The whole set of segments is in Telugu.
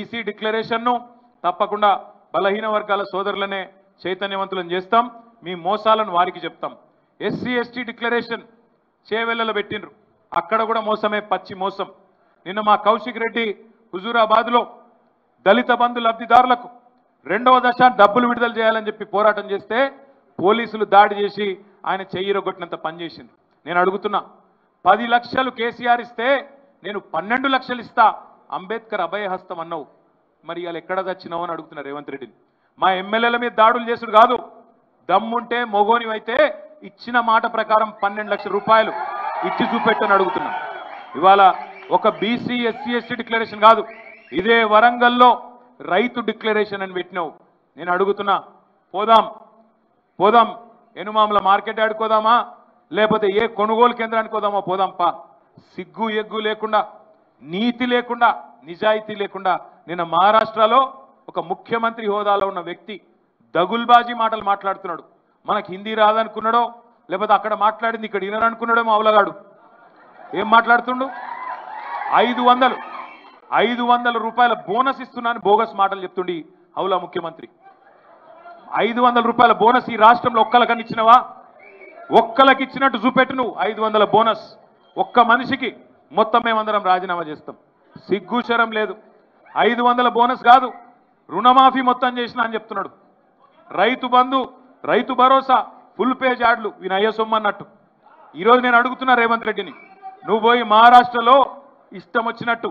బీసీ డిక్లరేషన్ను తప్పకుండా బలహీన వర్గాల సోదరులనే చైతన్యవంతులను చేస్తాం మీ మోసాలను వారికి చెప్తాం ఎస్సీ ఎస్టీ డిక్లరేషన్ చేవెళ్ళలో పెట్టిండ్రు అక్కడ కూడా మోసమే పచ్చి మోసం నిన్న మా కౌశిక్ రెడ్డి హుజూరాబాద్లో దళిత బంధు లబ్ధిదారులకు రెండవ దశ డబ్బులు విడుదల చేయాలని చెప్పి పోరాటం చేస్తే పోలీసులు దాడి చేసి ఆయన చెయ్యిరగొట్టినంత పనిచేసింది నేను అడుగుతున్నా పది లక్షలు కేసీఆర్ ఇస్తే నేను పన్నెండు లక్షలు ఇస్తా అంబేద్కర్ అభయహస్తం అన్నావు మరి ఇవాళ ఎక్కడ చచ్చినావు అని అడుగుతున్నా రేవంత్ రెడ్డిని మా ఎమ్మెల్యేల మీద దాడులు చేసుడు కాదు దమ్ముంటే మొగోనివైతే ఇచ్చిన మాట ప్రకారం పన్నెండు లక్షల రూపాయలు ఇచ్చి చూపెట్టని అడుగుతున్నా ఇవాళ ఒక బీసీ ఎస్సీ ఎస్టీ డిక్లరేషన్ కాదు ఇదే వరంగల్లో రైతు డిక్లరేషన్ అని పెట్టినావు నేను అడుగుతున్నా పోదాం పోదాం ఎనుమాముల మార్కెట్ ఆడుకోదామా లేకపోతే ఏ కొనుగోలు కేంద్రానికి పోదామా పోదాం పా సిగ్గు ఎగ్గు లేకుండా నీతి లేకుండా నిజాయితీ లేకుండా నిన్న మహారాష్ట్రలో ఒక ముఖ్యమంత్రి హోదాలో ఉన్న వ్యక్తి దగుల్బాజీ మాటలు మాట్లాడుతున్నాడు మనకు హిందీ రాదనుకున్నాడో లేకపోతే అక్కడ మాట్లాడింది ఇక్కడ వినరనుకున్నాడో మా అవలగాడు ఏం మాట్లాడుతుండు ఐదు వందలు ఐదు వందల రూపాయల బోనస్ ఇస్తున్నాను బోగస్ మాటలు చెప్తుండి హౌలా ముఖ్యమంత్రి ఐదు వందల రూపాయల బోనస్ ఈ రాష్ట్రంలో ఒక్కలకని ఇచ్చినవా ఒక్కలకి ఇచ్చినట్టు చూపెట్టు నువ్వు ఐదు వందల బోనస్ ఒక్క మనిషికి మొత్తం మేమందరం రాజీనామా చేస్తాం సిగ్గుచరం లేదు ఐదు వందల బోనస్ కాదు రుణమాఫీ మొత్తం చేసిన అని చెప్తున్నాడు రైతు బంధు రైతు భరోసా ఫుల్ పేజ్ యాడ్లు ఈయన అయ్యే సొమ్ము అన్నట్టు ఈరోజు నేను అడుగుతున్నా రేవంత్ రెడ్డిని నువ్వు పోయి మహారాష్ట్రలో ఇష్టం వచ్చినట్టు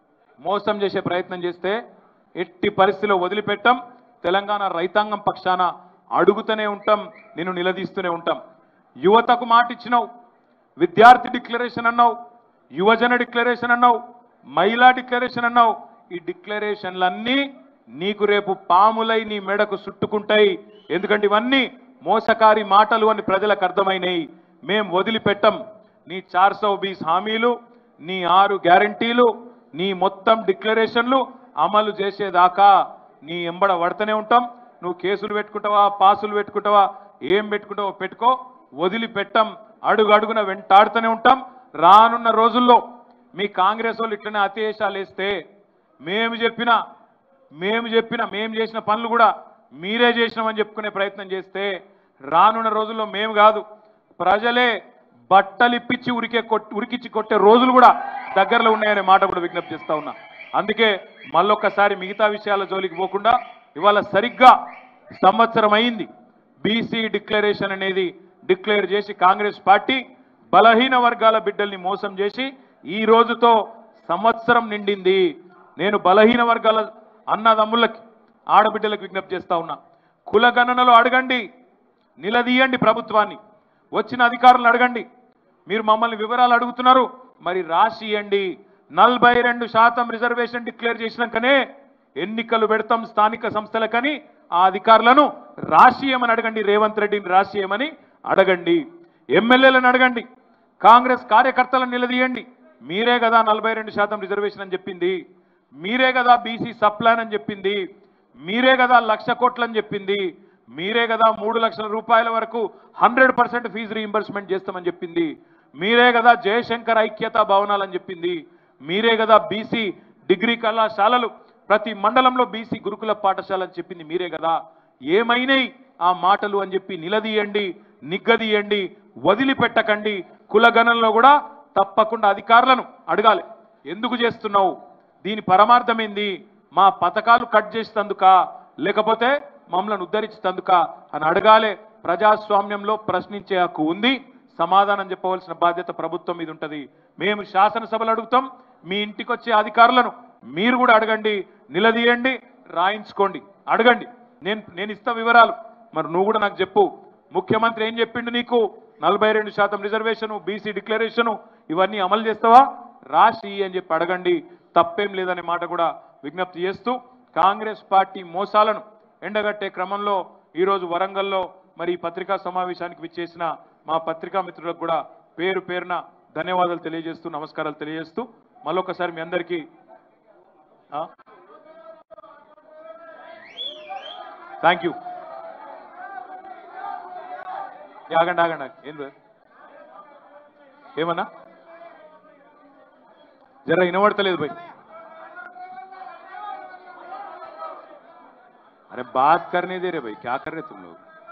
మోసం చేసే ప్రయత్నం చేస్తే ఎట్టి పరిస్థితిలో వదిలిపెట్టాం తెలంగాణ రైతాంగం పక్షాన అడుగుతూనే ఉంటాం నిన్ను నిలదీస్తూనే ఉంటాం యువతకు మాట ఇచ్చినావు విద్యార్థి డిక్లరేషన్ అన్నావు యువజన డిక్లరేషన్ అన్నావు మహిళా డిక్లరేషన్ అన్నావు ఈ డిక్లరేషన్లన్నీ నీకు రేపు పాములై నీ మెడకు చుట్టుకుంటాయి ఎందుకంటే ఇవన్నీ మోసకారి మాటలు అని ప్రజలకు అర్థమైనాయి మేం వదిలిపెట్టం నీ చార్ సౌ బీస్ హామీలు నీ ఆరు గ్యారంటీలు నీ మొత్తం డిక్లరేషన్లు అమలు చేసేదాకా నీ ఎంబడ పడుతూనే ఉంటాం నువ్వు కేసులు పెట్టుకుంటావా పాసులు పెట్టుకుంటావా ఏం పెట్టుకుంటావో పెట్టుకో వదిలిపెట్టం అడుగు అడుగున వెంటాడుతూనే ఉంటాం రానున్న రోజుల్లో మీ కాంగ్రెస్ వాళ్ళు ఇట్లనే అతివేశాలు వేస్తే మేము చెప్పిన మేము చెప్పిన మేము చేసిన పనులు కూడా మీరే చేసినామని చెప్పుకునే ప్రయత్నం చేస్తే రానున్న రోజుల్లో మేము కాదు ప్రజలే బట్టలిప్పించి ఉరికే కొట్- ఉరికిచ్చి కొట్టే రోజులు కూడా దగ్గరలో ఉన్నాయనే మాట కూడా విజ్ఞప్తి చేస్తా ఉన్నా అందుకే మళ్ళొక్కసారి మిగతా విషయాల జోలికి పోకుండా ఇవాళ సరిగ్గా సంవత్సరం అయింది బీసీ డిక్లరేషన్ అనేది డిక్లేర్ చేసి కాంగ్రెస్ పార్టీ బలహీన వర్గాల బిడ్డల్ని మోసం చేసి ఈ రోజుతో సంవత్సరం నిండింది నేను బలహీన వర్గాల అన్నదమ్ములకి ఆడబిడ్డలకు విజ్ఞప్తి చేస్తా ఉన్నా కులగణనలో అడగండి నిలదీయండి ప్రభుత్వాన్ని వచ్చిన అధికారులను అడగండి మీరు మమ్మల్ని వివరాలు అడుగుతున్నారు మరి రాసి ఇవ్వండి నలభై రెండు శాతం రిజర్వేషన్ డిక్లేర్ చేసినాకనే ఎన్నికలు పెడతాం స్థానిక సంస్థలకని ఆ అధికారులను రాసియమని అడగండి రేవంత్ రెడ్డిని రాసియమని అడగండి ఎమ్మెల్యేలను అడగండి కాంగ్రెస్ కార్యకర్తలను నిలదీయండి మీరే కదా నలభై రెండు శాతం రిజర్వేషన్ అని చెప్పింది మీరే కదా బీసీ సప్లాన్ అని చెప్పింది మీరే కదా లక్ష కోట్లని చెప్పింది మీరే కదా మూడు లక్షల రూపాయల వరకు హండ్రెడ్ పర్సెంట్ ఫీజు రీయింబర్స్మెంట్ చేస్తామని చెప్పింది మీరే కదా జయశంకర్ ఐక్యతా భవనాలని చెప్పింది మీరే కదా బీసీ డిగ్రీ కళాశాలలు ప్రతి మండలంలో బీసీ గురుకుల పాఠశాల అని చెప్పింది మీరే కదా ఏమైనాయి ఆ మాటలు అని చెప్పి నిలదీయండి నిగ్గదీయండి వదిలిపెట్టకండి కులగణంలో కూడా తప్పకుండా అధికారులను అడగాలి ఎందుకు చేస్తున్నావు దీని పరమార్థం ఏంది మా పథకాలు కట్ చేసినందుక లేకపోతే మమ్మల్ని ఉద్ధరించినందుక అని అడగాలే ప్రజాస్వామ్యంలో ప్రశ్నించే హక్కు ఉంది సమాధానం చెప్పవలసిన బాధ్యత ప్రభుత్వం మీద ఉంటుంది మేము శాసనసభలు అడుగుతాం మీ ఇంటికి వచ్చే అధికారులను మీరు కూడా అడగండి నిలదీయండి రాయించుకోండి అడగండి నేను నేను ఇస్తా వివరాలు మరి నువ్వు కూడా నాకు చెప్పు ముఖ్యమంత్రి ఏం చెప్పిండు నీకు నలభై రెండు శాతం రిజర్వేషను బీసీ డిక్లరేషను ఇవన్నీ అమలు చేస్తావా రాసి అని చెప్పి అడగండి తప్పేం లేదనే మాట కూడా విజ్ఞప్తి చేస్తూ కాంగ్రెస్ పార్టీ మోసాలను ఎండగట్టే క్రమంలో ఈరోజు వరంగల్లో మరి ఈ పత్రికా సమావేశానికి విచ్చేసిన మా పత్రికా మిత్రులకు కూడా పేరు పేరున ధన్యవాదాలు తెలియజేస్తూ నమస్కారాలు తెలియజేస్తూ మళ్ళొకసారి మీ అందరికీ థ్యాంక్ యూ ఆగండి ఆగండి ఆగండి. ఏం బ్రదర్? ఏమన్నా జర వినబడతలేదు పోయి अरे बात करने दे रे भाई क्या कर रहे तुम लोग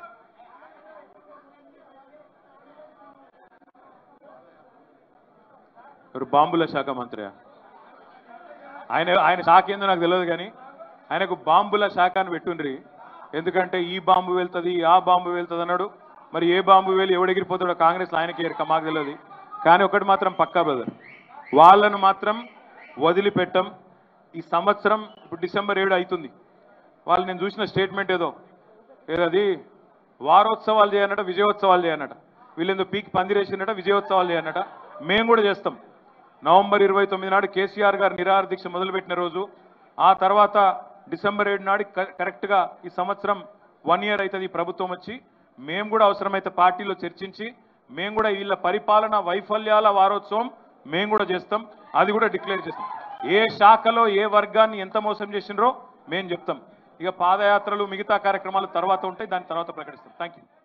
ఎవరు బాంబుల శాఖ మంత్రి ఆయన ఆయన శాఖ ఏందో నాకు తెలియదు కానీ ఆయనకు బాంబుల శాఖ అని పెట్టుండ్రి ఎందుకంటే ఈ బాంబు వెళ్తుంది ఆ బాంబు వెళ్తుంది అన్నాడు మరి ఏ బాంబు వెళ్ళి ఎవడెగిరిపోతాడో కాంగ్రెస్ ఆయనకి ఎరక మాకు తెలియదు కానీ ఒకటి మాత్రం పక్కా బ్రదర్ వాళ్ళను మాత్రం వదిలిపెట్టం ఈ సంవత్సరం ఇప్పుడు డిసెంబర్ ఏడు అవుతుంది వాళ్ళు నేను చూసిన స్టేట్మెంట్ ఏదో ఏదది వారోత్సవాలు చేయనట విజయోత్సవాలు చేయనట వీళ్ళేందో పీక్ పందిరేసినట విజయోత్సవాలు చేయనట మేము కూడా చేస్తాం నవంబర్ ఇరవై తొమ్మిది నాడు కేసీఆర్ గారు నిరాహార దీక్ష మొదలుపెట్టిన రోజు ఆ తర్వాత డిసెంబర్ ఏడు నాడు క- కరెక్ట్గా ఈ సంవత్సరం వన్ ఇయర్ అవుతుంది ఈ ప్రభుత్వం వచ్చి మేము కూడా అవసరమైతే పార్టీలో చర్చించి మేము కూడా వీళ్ళ పరిపాలన వైఫల్యాల వారోత్సవం మేము కూడా చేస్తాం అది కూడా డిక్లేర్ చేస్తాం ఏ శాఖలో ఏ వర్గాన్ని ఎంత మోసం చేసినరో మేము చెప్తాం ఇక పాదయాత్రలు మిగతా కార్యక్రమాలు తర్వాత ఉంటాయి దాని తర్వాత ప్రకటిస్తాం థ్యాంక్ యూ